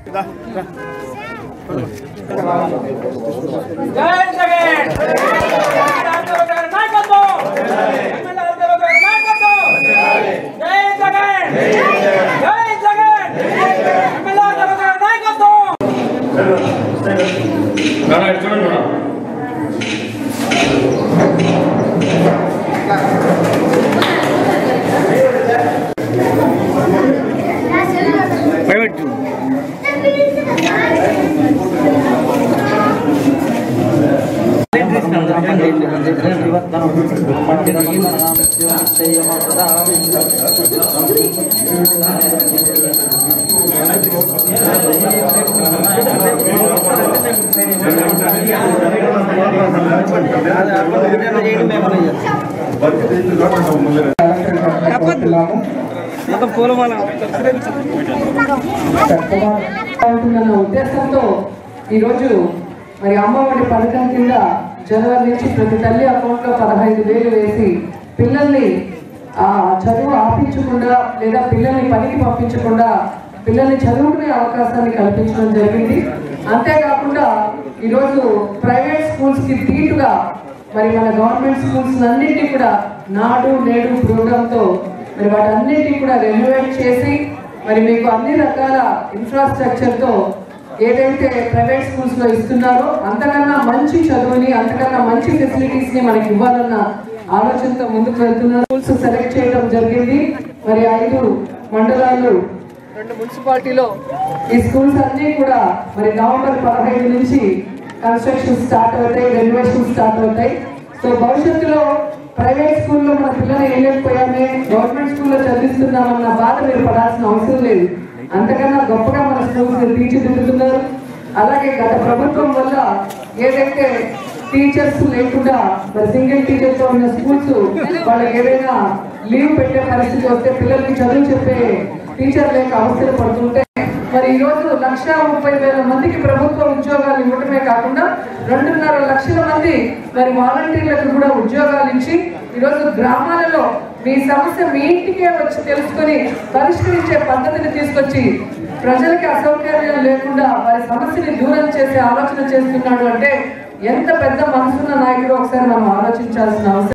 జై జగన్ రామచంద్ర గారి నాయకత్వం ఎమ్మెల్యే రామచంద్ర గారి నాయకత్వం జై జగన్ జై జగన్ ఎమ్మెల్యే రామచంద్ర గారి నాయకత్వం ఉంటుందన్న ఉద్దేశంతో ఈరోజు మరి అమ్మఒడి పథకం కింద జనవరి నుంచి ప్రతి తల్లి అకౌంట్లో పదహైదు వేలు వేసి పిల్లల్ని ఆ చదువు ఆపించకుండా లేదా పిల్లల్ని పనికి పంపించకుండా పిల్లల్ని చదువుకునే అవకాశాన్ని కల్పించడం జరిగింది అంతేకాకుండా ఈరోజు ప్రైవేట్ స్కూల్స్కి ధీటుగా మరి మన గవర్నమెంట్ స్కూల్స్ అన్నింటినీ కూడా నాడు నేడు ప్రోగ్రాంతో మరి వాటన్నింటినీ కూడా రెన్యువేట్ చేసి మరి మీకు అన్ని రకాల ఇన్ఫ్రాస్ట్రక్చర్తో ఏదైతే ప్రైవేట్ స్కూల్స్ లో ఇస్తున్నారో అంతకన్నా మంచి చదువుని అంతకన్నా మంచి ఫెసిలిటీస్ ని మనకి ఇవ్వాలన్న ఆలోచనతో ముందుకు వెళ్తున్నారు స్కూల్స్ సెలెక్ట్ చేయడం జరిగింది మరి ఐదు మండలాలు రెండు మున్సిపాలిటీలో ఈ స్కూల్స్ అన్ని కూడా మరి నవంబర్ పదహైదు నుంచి కన్స్ట్రక్షన్ స్టార్ట్ అవుతాయి రెనోవేషన్ స్టార్ట్ అవుతాయి సో భవిష్యత్తులో ప్రైవేట్ స్కూల్లో మన పిల్లలు వేయలేకపోయామే గవర్నమెంట్ స్కూల్లో చదివిస్తున్నామన్న బాధ మీరు పడాల్సిన అవసరం లేదు అంతకన్నా గొప్పగా మన స్కూల్స్ తీర్చిదిద్దుతున్నారు అలాగే గత ప్రభుత్వం వల్ల ఏదైతే టీచర్స్ లేకుండా మరి సింగిల్ టీచర్ తో ఉన్న స్కూల్స్ వాళ్ళకి ఏదైనా లీవ్ పెట్టే పరిస్థితి వస్తే పిల్లలకి చదువు చెప్పే టీచర్ లేక అవస్థలు పడుతుంటే మరి ఈ రోజు లక్ష ముప్పై వేల మందికి ప్రభుత్వ ఉద్యోగాలు ఇవ్వడమే కాకుండా రెండున్నర లక్షల మంది మరి వాలంటీర్లకు కూడా ఉద్యోగాలు ఇచ్చి ఈరోజు గ్రామాలలో మీ సమస్య మీ ఇంటికే వచ్చి తెలుసుకొని పరిష్కరించే పద్ధతిని తీసుకొచ్చి ప్రజలకి అసౌకర్యం లేకుండా వారి సమస్యని దూరం చేసే ఆలోచన చేస్తున్నాడు అంటే ఎంత పెద్ద మనసున్న నాయకుడు ఒకసారి మనం ఆలోచించాల్సిన అవసరం